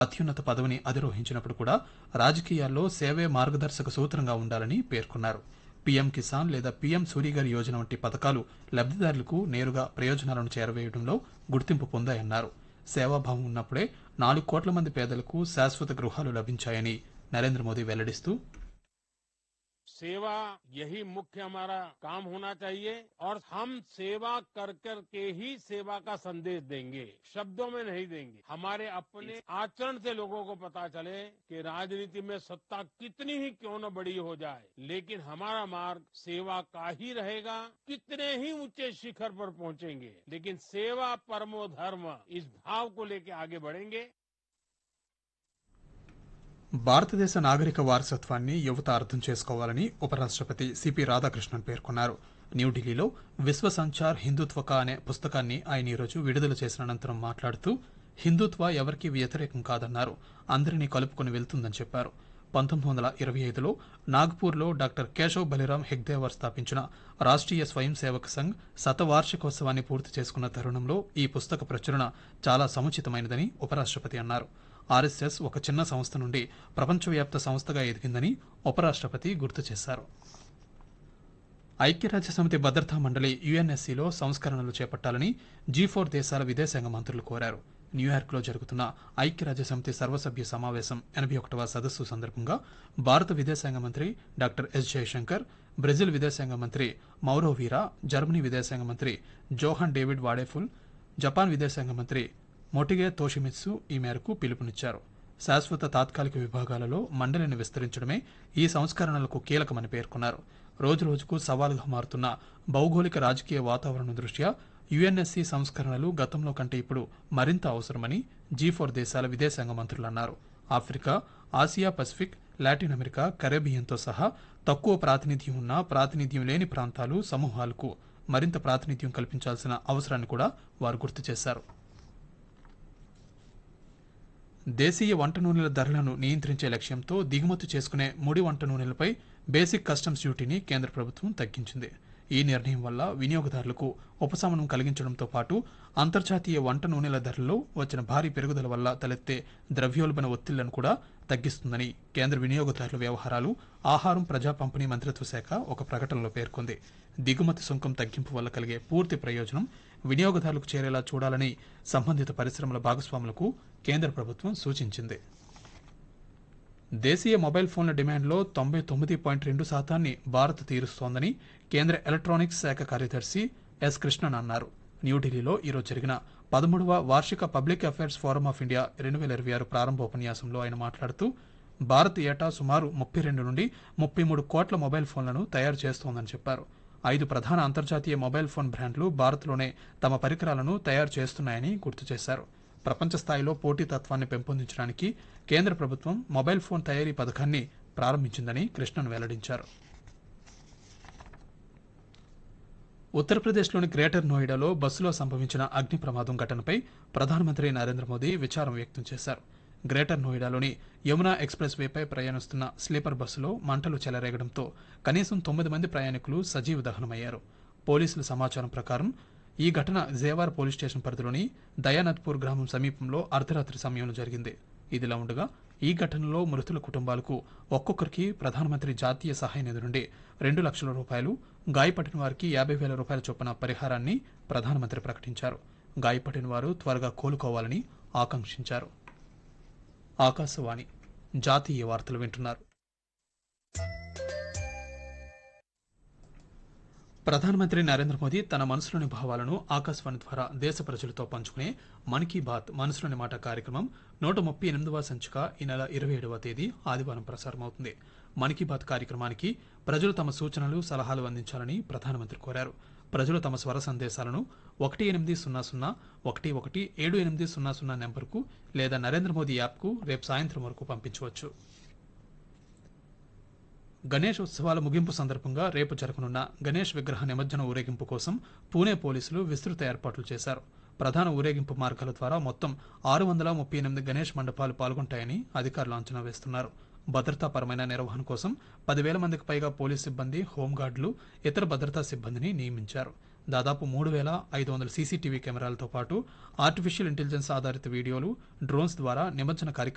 అత్యున్నత పదవిని అధిరోహించినప్పుడు కూడా రాజకీయాల్లో సేవే మార్గదర్శక సూత్రంగా ఉండాలని పేర్కొన్నారు పీఎం కిసాన్ లేదా పీఎం సూర్యగర్ యోజన వంటి పథకాలు లబ్ధిదారులకు నేరుగా ప్రయోజనాలను చేరవేయడంలో గుర్తింపు పొందాయన్నారు సేవాభావం ఉన్నప్పుడే నాలుగు కోట్ల మంది పేదలకు శాశ్వత గృహాలు లభించాయని నరేంద్ర మోదీ వెల్లడిస్తూ सेवा यही मुख्य हमारा काम होना चाहिए और हम सेवा कर कर के ही सेवा का संदेश देंगे शब्दों में नहीं देंगे हमारे अपने आचरण से लोगों को पता चले कि राजनीति में सत्ता कितनी ही क्यों न बड़ी हो जाए लेकिन हमारा मार्ग सेवा का ही रहेगा कितने ही ऊंचे शिखर पर पहुंचेंगे लेकिन सेवा परमो धर्म इस भाव को लेकर आगे बढ़ेंगे భారతదేశ నాగరిక వారసత్వాన్ని యువత అర్థం చేసుకోవాలని ఉపరాష్ట్రపతి సిపి రాధాకృష్ణన్ పేర్కొన్నారు న్యూఢిల్లీలో విశ్వ సంచార్ హిందుత్వక అనే పుస్తకాన్ని ఆయన ఈరోజు విడుదల చేసిన అనంతరం మాట్లాడుతూ హిందుత్వ ఎవరికీ వ్యతిరేకం కాదన్నారు అందరినీ కలుపుకొని వెళ్తుందని చెప్పారు పంతొమ్మిది వందల ఇరవై ఐదులో నాగ్పూర్లో డాక్టర్ కేశవ్ బలిరామ్ హెగ్దేవర్ స్థాపించిన రాష్ట్రీయ స్వయం సేవక్ సంఘ్ శతవార్షికోత్సవాన్ని పూర్తి చేసుకున్న తరుణంలో ఈ పుస్తక ప్రచురణ చాలా సముచితమైనదని ఉపరాష్ట్రపతి అన్నారు ఆర్ఎస్ఎస్ ఒక చిన్న సంస్థ నుండి ప్రపంచవ్యాప్త సంస్థగా ఎదిగిందని ఉపరాష్ట్రపతి గుర్తు చేశారు ఐక్యరాజ్య సమితి భద్రతా మండలి యుఎన్ఎస్సీలో సంస్కరణలు చేపట్టాలని జీ ఫోర్ దేశాల విదేశాంగ మంత్రులు కోరారు న్యూయార్క్లో జరుగుతున్న ఐక్యరాజ్య సమితి సర్వసభ్య సమావేశం ఎనభై ఒకటవ సదస్సు సందర్భంగా భారత విదేశాంగ మంత్రి డాక్టర్ ఎస్ జయశంకర్ బ్రెజిల్ విదేశాంగ మంత్రి మౌరో వీరా జర్మనీ విదేశాంగ మంత్రి జోహాన్ డేవిడ్ వాడేఫుల్ జపాన్ విదేశాంగ మంత్రి మొటిగే తోషిమిత్సు ఈ మేరకు పిలుపునిచ్చారు శాశ్వత తాత్కాలిక విభాగాలలో మండలిని విస్తరించడమే ఈ సంస్కరణలకు కీలకమని పేర్కొన్నారు రోజురోజుకు సవాలుగా మారుతున్న భౌగోళిక రాజకీయ వాతావరణం దృష్ట్యా యుఎన్ఎస్సీ సంస్కరణలు గతంలో కంటే ఇప్పుడు మరింత అవసరమని జీ ఫోర్ దేశాల విదేశాంగ మంత్రులు అన్నారు Africa Asia Pacific Latin America కరేబియన్తో సహా తక్కువ ప్రాతినిధ్యం ఉన్న ప్రాతినిధ్యం లేని ప్రాంతాలు సమూహాలకు మరింత ప్రాతినిధ్యం కల్పించాల్సిన అవసరాన్ని కూడా వారు గుర్తు చేశారు దేశీయ వంట నూనెల ధరలను నియంత్రించే లక్ష్యంతో దిగుమతి చేసుకునే ముడి వంట నూనెలపై బేసిక్ కస్టమ్స్ డ్యూటీని కేంద్ర ప్రభుత్వం తగ్గించింది ఈ నిర్ణయం వల్ల వినియోగదారులకు ఉపశమనం కలిగించడంతో పాటు అంతర్జాతీయ వంట నూనెల ధరల్లో వచ్చిన భారీ పెరుగుదల వల్ల తలెత్తే ద్రవ్యోల్బణ ఒత్తిళ్లను కూడా తగ్గిస్తుందని కేంద్ర వినియోగదారుల వ్యవహారాలు ఆహారం ప్రజా పంపిణీ మంత్రిత్వ శాఖ ఒక ప్రకటనలో పేర్కొంది దిగుమతి సుంకం తగ్గింపు వల్ల కలిగే పూర్తి ప్రయోజనం వినియోగదారులకు చేరేలా చూడాలని సంబంధిత పరిశ్రమల భాగస్వాములకు కేంద్ర ప్రభుత్వం సూచించింది దేశీయ మొబైల్ ఫోన్ల డిమాండ్లో తొంభై తొమ్మిది పాయింట్ రెండు శాతాన్ని భారత్ తీరుస్తోందని కేంద్ర ఎలక్ట్రానిక్స్ శాఖ కార్యదర్శి ఎస్ కృష్ణన్ అన్నారు న్యూఢిల్లీలో ఈరోజు జరిగిన పదమూడవ వార్షిక public affairs forum of India రెండు వేల ఇరవై ఆరు ప్రారంభోపన్యాసంలో ఆయన మాట్లాడుతూ భారత్ ఏటా సుమారు ముప్పై రెండు నుండి ముప్పై మూడు కోట్ల మొబైల్ ఫోన్లను తయారు చేస్తోందని చెప్పారు ఐదు ప్రధాన అంతర్జాతీయ మొబైల్ ఫోన్ బ్రాండ్లు భారత్లోనే తమ పరికరాలను తయారు చేస్తున్నాయని గుర్తు చేశారు ప్రపంచ స్థాయిలో పోటీతత్వాన్ని పెంపొందించడానికి కేంద్ర ప్రభుత్వం మొబైల్ ఫోన్ తయారీ పథకాన్ని ప్రారంభించిందని కృష్ణన్ వెల్లడించారు ఉత్తరప్రదేశ్లోని గ్రేటర్ నోయిడాలో బస్సులో సంభవించిన అగ్ని ప్రమాదం ఘటనపై ప్రధానమంత్రి నరేంద్ర మోదీ విచారం వ్యక్తం చేశారు గ్రేటర్ నోయిడాలోని యమునా ఎక్స్ప్రెస్ వేపై ప్రయాణిస్తున్న స్లీపర్ బస్సులో మంటలు చెలరేగడంతో కనీసం తొమ్మిది మంది ప్రయాణికులు సజీవ దహనమయ్యారు పోలీసుల సమాచారం ప్రకారం ఈ ఘటన జేవార్ పోలీస్ స్టేషన్ పరిధిలోని దయానథ్పూర్ గ్రామం సమీపంలో అర్ధరాత్రి సమయంలో జరిగింది ఇదిలా ఉండగా ఈ ఘటనలో మృతుల కుటుంబాలకు ఒక్కొక్కరికి ప్రధానమంత్రి జాతీయ సహాయ నిధి నుండి రెండు లక్షల రూపాయలు గాయపడిన వారికి యాభై వేల రూపాయల చొప్పున పరిహారాన్ని ప్రధానమంత్రి ప్రకటించారు గాయపడిన వారు త్వరగా కోలుకోవాలని ఆకాంక్షించారు ఆకాశవాణి జాతీయ వార్తలు వింటున్నారు ప్రధానమంత్రి నరేంద్ర మోదీ తన మనసులోని భావాలను ఆకాశవాణి ద్వారా దేశ ప్రజలతో పంచుకునే మన్ కీ బాత్ మనసులోని మాట కార్యక్రమం నూట ముప్పై ఎనిమిదవ సంచిక ఈ నెల ఇరవై ఏడవ తేదీ ఆదివారం ప్రసారమవుతుంది మన్ కీ బాత్ కార్యక్రమానికి ప్రజలు తమ సూచనలు సలహాలు అందించాలని ప్రధానమంత్రి కోరారు ప్రజలు తమ స్వర సందేశాలను ఒకటి ఎనిమిది సున్నా సున్నా ఒకటి ఒకటి ఏడు ఎనిమిది సున్నా సున్నా నెంబర్కు లేదా నరేంద్ర మోదీ యాప్కు రేపు సాయంత్రం వరకు పంపించవచ్చు గణేష్ ఉత్సవాల ముగింపు సందర్భంగా రేపు జరగనున్న గణేష్ విగ్రహ నిమజ్జన ఊరేగింపు కోసం పూణే పోలీసులు విస్తృత ఏర్పాట్లు చేశారు ప్రధాన ఊరేగింపు మార్గాల ద్వారా మొత్తం ఆరు వందల ముప్పై ఎనిమిది గణేష్ మండపాలు పాల్గొంటాయని అధికారులు అంచనా వేస్తున్నారు భద్రతాపరమైన నిర్వహణ కోసం పదివేల మందికి పైగా పోలీస్ సిబ్బంది హోంగార్డులు ఇతర భద్రతా సిబ్బందిని నియమించారు దాదాపు మూడు వేల ఐదు వందల సీసీటీవీ కెమెరాలతో పాటు ఆర్టిఫిషియల్ ఇంటెలిజెన్స్ ఆధారిత వీడియోలు డ్రోన్స్ ద్వారా నిమజ్జన కార్యక్రమం